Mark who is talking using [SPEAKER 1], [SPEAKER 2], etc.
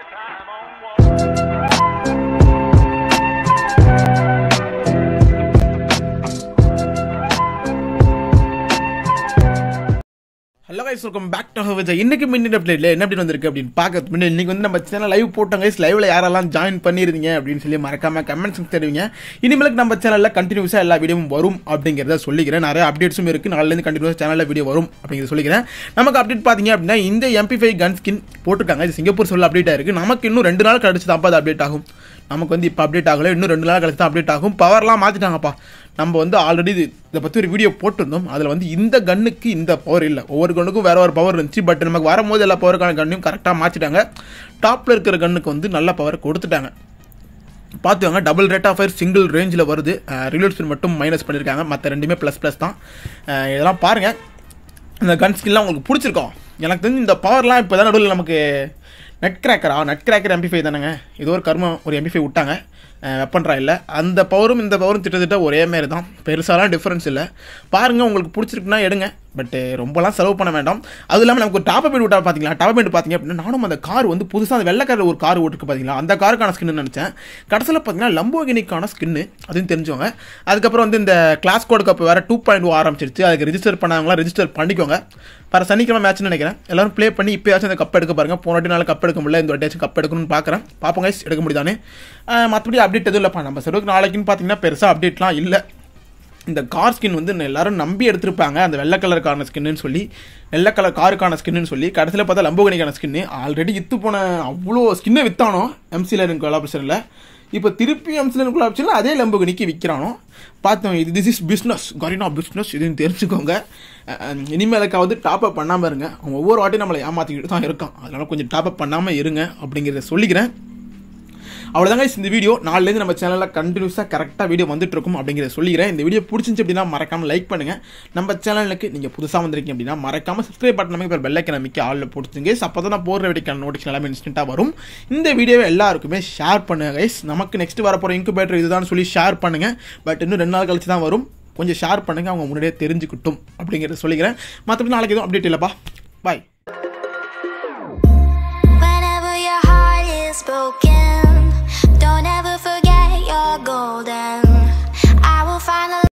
[SPEAKER 1] hello guys welcome back to Vijay இன்னைக்கு minute அப்டேட்ல என்ன அப்படி வந்திருக்கு அப்படின்னு பார்க்கறது முன்னாடி இன்னைக்கு வந்து நம்ம சேனல் லைவ் போட்டோம் கைஸ் லைவ்ல யாரெல்லாம் ஜாயின் பண்ணிருந்தீங்க அப்படின்னு சொல்லி மறக்காம கமெண்ட்ஸ் தெரிவிங்க இனிமேலுக்கு நம்ம சேனல்ல கண்டினியூஸா எல்லா வீடியோவும் வரும் அப்படிங்கிறத சொல்லிக்கிறேன் நிறைய அப்டேட்ஸும் இருக்கு நாளிலேருந்து கண்டினியூஸா சேனல்ல வீடியோ வரும் அப்படிங்கிறத சொல்லிக்கிறேன் நமக்கு அப்டேட் பார்த்தீங்க அப்படின்னா இந்த எம்பி ஃபைவ் கன் ஸ்கின் போட்டிருக்காங்க இது சிங்கப்பூர் சொல்ல அப்டேட் ஆயிருக்கு நமக்கு இன்னும் ரெண்டு நாள் கழிச்சு தான் அது அப்டேட் ஆகும் நமக்கு வந்து இப்போ அப்டேட் ஆகல இன்னும் ரெண்டு நாள் கழிச்சு தான் அப்டேட் ஆகும் பவர்லாம் மாற்றிட்டாங்கப்பா நம்ம வந்து ஆல்ரெடி இதை பற்றி ஒரு வீடியோ போட்டிருந்தோம் அதில் வந்து இந்த கன்னுக்கு இந்த பவர் இல்லை ஒவ்வொரு கன்னுக்கும் வேற ஒரு பவர் இருந்துச்சு பட் நமக்கு வரும்போது எல்லா பவருக்கான கன்னையும் கரெக்டாக மாற்றிட்டாங்க டாப்பில் இருக்கிற கன்னுக்கு வந்து நல்ல பவர் கொடுத்துட்டாங்க பார்த்துக்கோங்க double rate of fire single ரேஞ்சில் வருது ரிலோட் ஸ்பின் மட்டும் மைனஸ் பண்ணியிருக்காங்க மற்ற ரெண்டுமே ப்ளஸ் ப்ளஸ் தான் அஹ் இதெல்லாம் பாருங்கள் இந்த கன் ஸ்கில்லாம் உங்களுக்கு பிடிச்சிருக்கோம் எனக்கு தெரிஞ்சு இந்த பவர்லாம் இப்போ தான் நடுவில் நமக்கு நெட் கிராக்கரா நெட் கிராக்கர் எம்பிஃபை தானேங்க இது ஒரு கர்மம் ஒரு எம்பிஃபை விட்டாங்க வெப்பன் இல்லை அந்த பவரும் இந்த பவரும் திட்டத்தட்ட ஒரே மாரி தான் பெருசாலாம் டிஃப்ரென்ஸ் இல்லை பாருங்கள் உங்களுக்கு பிடிச்சிருக்குன்னா எடுங்க பட் ரொம்பலாம் செலவு பண்ண வேண்டாம் அதுவும் இல்லாமல் நமக்கு ஒரு டாப் அப் விட்டா பார்த்தீங்களா டாப் அப் பார்த்தீங்க அப்படின்னா நானும் அந்த கார் வந்து புதுசாக அந்த வெள்ளை கலர் ஒரு கார் ஓட்டுருக்கு பார்த்தீங்களா அந்த காருக்கான ஸ்கின்னு நினச்சேன் கடைசியில் பார்த்தீங்கன்னா லம்போகினிக்கான ஸ்கின்னு அதுவும் தெரிஞ்சவங்க அதுக்கப்புறம் வந்து இந்த கிளாஸ் கோடு கப் வேறு டூ பாயிண்ட் ஓ ஆரம்பிச்சிருச்சு அதுக்கு ரிஜிஸ்டர் பண்ணாங்களா ரிஜிஸ்டர் பண்ணிக்கோங்க வர சனிக்கிழமை மேட்ச்னு நினைக்கிறேன் எல்லாரும் ப்ளே பண்ணி இப்போயாச்சும் அந்த கப் எடுக்க பாருங்க போன வாட்டி நாள் கப் எடுக்க முடியல இந்த வாட்டியாச்சும் கப் எடுக்கணும்னு பார்க்குறேன் பார்ப்போம் guys எடுக்க முடியுதானே மற்றபடி அப்டேட் எதுவும் இல்லைப்பா நம்ம செலவுக்கு நாளைக்குன்னு பார்த்தீங்கன்னா பெருசாக அப்டேட்லாம் இல்லை இந்த கார் ஸ்கின் வந்து எல்லாரும் நம்பி எடுத்திருப்பாங்க அந்த வெள்ளை கலருக்கான ஸ்கின்னு சொல்லி வெள்ளை கலர் காருக்கான ஸ்கின்னு சொல்லி கடைசியில் பார்த்தா லம்போகனிக்கான ஸ்கின்னு ஆல்ரெடி வித்து போன அவ்வளோ ஸ்கின்னை வித்தானோ எம்சியில் எனக்கு கொலாபரேஷனில் இப்போ திருப்பி எம்சியில் கொலாபரேஷனில் அதே லம்போகனிக்கு விற்கிறானோ பார்த்தோம் இது திஸ் இஸ் பிஸ்னஸ் கரினா பிஸ்னஸ் இதுன்னு தெரிஞ்சுக்கோங்க அஹ் இனிமேலுக்காவது டாப் அப் பண்ணாமல் இருங்க அவன் ஒவ்வொரு வாட்டியும் நம்மளை ஏமாற்றிக்கிட்டு தான் இருக்கான் அதனால கொஞ்சம் டாப் அப் பண்ணாமல் இருங்க அப்படிங்கிறத சொல்லிக்கிறேன் அவ்வளோதாங்க இந்த வீடியோ நாலுலேருந்து நம்ம சேனலில் கண்டினியூஸாக கரெக்டாக வீடியோ வந்துட்டு இருக்கும் அப்படிங்கிறத சொல்லிக்கிறேன் இந்த வீடியோ பிடிச்சிருந்துச்சு அப்படின்னா மறக்காம லைக் பண்ணுங்க நம்ம சேனலுக்கு நீங்கள் புதுசாக வந்திருக்கீங்க அப்படின்னா மறக்காம சப்ஸ்கிரைப் பட்டன் நமக்கு இப்போ பெல்லைக்கன் அமைக்க ஆளில் போட்டுங்க அப்போ தான் நான் போடுற வீடியோக்கான நோட்டிஃபிகேஷன் எல்லாமே இன்ஸ்டன்ட்டாக வரும் இந்த வீடியோவை எல்லாருக்குமே ஷேர் பண்ணுங்க கைஸ் நமக்கு நெக்ஸ்ட் வரப்போகிற இன்குபேட்டர் இதுதான் சொல்லி ஷேர் பண்ணுங்க பட் இன்னும் ரெண்டு நாள் கழிச்சு தான் வரும் கொஞ்சம் ஷேர் பண்ணுங்க அவங்க முன்னாடியே தெரிஞ்சுக்கிட்டும் அப்படிங்கிறத சொல்லிக்கிறேன் மற்றபடி நாளைக்கு எதுவும் அப்டேட் இல்லைப்பா பாய்
[SPEAKER 2] Whenever your heart is broken